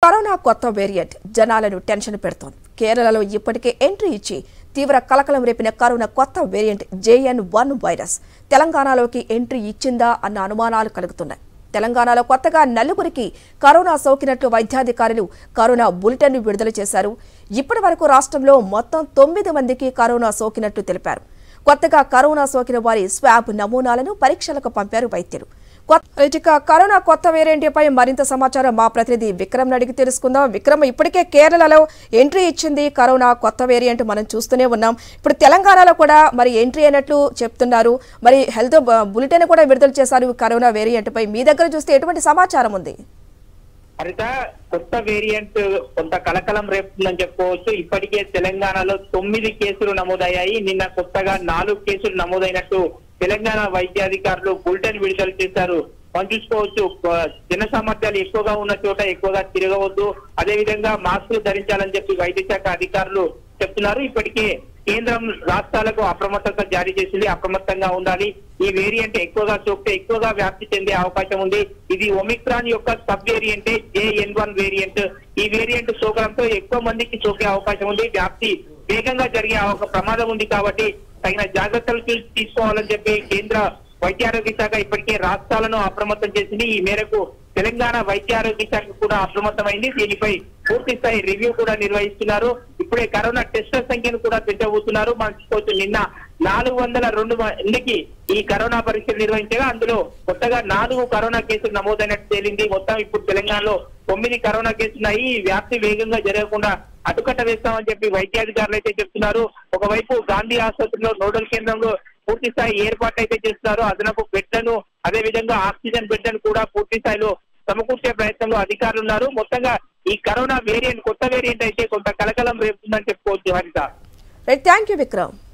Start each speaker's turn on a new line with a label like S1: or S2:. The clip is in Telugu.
S1: కరోనా కొత్త వేరియంట్ జనాలను టెన్షన్ పెడుతోంది కేరళలో ఇప్పటికే ఎంట్రీ ఇచ్చి తీవ్ర కలకలం రేపిన కరోనా కొత్త వేరియంట్ జేఎన్ వన్ వైరస్ తెలంగాణలోకి ఎంట్రీ ఇచ్చిందా అన్న అనుమానాలు కలుగుతున్నాయి తెలంగాణలో కొత్తగా నలుగురికి కరోనా సోకినట్లు వైద్యాధికారులు కరోనా బులెటిన్ విడుదల చేశారు ఇప్పటి వరకు రాష్ట్రంలో మొత్తం తొమ్మిది మందికి కరోనా సోకినట్లు తెలిపారు కొత్తగా కరోనా సోకిన వారి స్వాబ్ నమూనాలను పరీక్షలకు పంపారు వైద్యులు కొత్త ఇక కరోనా కొత్త వేరియంట్పై మరింత సమాచారం మా ప్రతినిధి విక్రమ్ అడిగి తెలుసుకుందాం విక్రమ్ ఇప్పటికే కేరళలో ఎంట్రీ ఇచ్చింది కరోనా కొత్త వేరియంట్ మనం చూస్తూనే ఉన్నాం ఇప్పుడు తెలంగాణలో కూడా మరి ఎంట్రీ అయినట్లు చెప్తున్నారు మరి హెల్త్ బులెటిన్ కూడా విడుదల చేశారు కరోనా వేరియంట్ పై మీ దగ్గర చూస్తే ఎటువంటి సమాచారం ఉంది
S2: హరిత కొత్త వేరియంట్ కొంత కలకలం రేపుతుందని చెప్పుకోవచ్చు ఇప్పటికే తెలంగాణలో తొమ్మిది కేసులు నమోదయ్యాయి నిన్న కొత్తగా నాలుగు కేసులు నమోదైనట్టు తెలంగాణ వైద్యాధికారులు బులెటిన్ విడుదల చేశారు మనం చూసుకోవచ్చు కొ- జన సామర్థ్యాలు ఎక్కువగా ఉన్న చోట ఎక్కువగా తిరగవద్దు అదే విధంగా మాస్కులు ధరించాలని చెప్పి వైద్య శాఖ అధికారులు చెప్తున్నారు ఇప్పటికే కేంద్రం రాష్ట్రాలకు అప్రమత్తత జారీ చేసింది అప్రమత్తంగా ఉండాలి ఈ వేరియంట్ ఎక్కువగా సోకితే ఎక్కువగా వ్యాప్తి చెందే అవకాశం ఉంది ఇది ఒమిక్రాన్ యొక్క సబ్ వేరియంటే జేఎన్ వన్ వేరియంట్ ఈ వేరియంట్ సోకడంతో ఎక్కువ మందికి సోకే అవకాశం ఉంది వ్యాప్తి వేగంగా జరిగే ఒక ప్రమాదం ఉంది కాబట్టి తగిన జాగ్రత్తలు తీ- తీసుకోవాలని చెప్పి కేంద్ర వైద్యారోగ్య శాఖ ఇప్పటికే రాష్ట్రాలను అప్రమత్తం చేసింది ఈ మేరకు తెలంగాణ వైద్యారోగ్య శాఖ కూడా అప్రమత్తమైంది దీనిపై పూర్తి స్థాయి రివ్యూ కూడా నిర్వహిస్తున్నారు ఇప్పుడే కరోనా టెస్టుల సంఖ్యను కూడా పెంచబోతున్నారు మనం చూసుకోవచ్చు నిన్న నాలుగు వందల రెండు మందికి ఈ కరోనా పరీక్షలు నిర్వహించగా అందులో కొత్తగా నాలుగు కరోనా కేసులు నమోదైనట్టు తేలింది మొత్తం ఇప్పుడు తెలంగాణలో తొమ్మిది కరోనా కేసులు ఉన్నాయి ఈ వ్యాప్తి వేగంగా జరగకుండా అటుకట్ట వేస్తామని చెప్పి వైద్యాధికారులు అయితే చెప్తున్నారు ఒకవైపు గాంధీ ఆసుపత్రిలో నోడల్ కేంద్రంలో పూర్తి స్థాయి ఏర్పాటు అయితే చేస్తున్నారు అదనపు బెడ్లను అదే విధంగా ఆక్సిజన్ బెడ్లను కూడా పూర్తి స్థాయిలో సమకూర్చే ప్రయత్నంలో అధికారులు ఉన్నారు మొత్తంగా ఈ కరోనా వేరియంట్ కొత్త వేరియంట్ అయితే కొంత కలకలం రేపుతుందని చెప్పుకోవచ్చు హరిత
S1: రైట్ థ్యాంక్ యూ విక్రమ్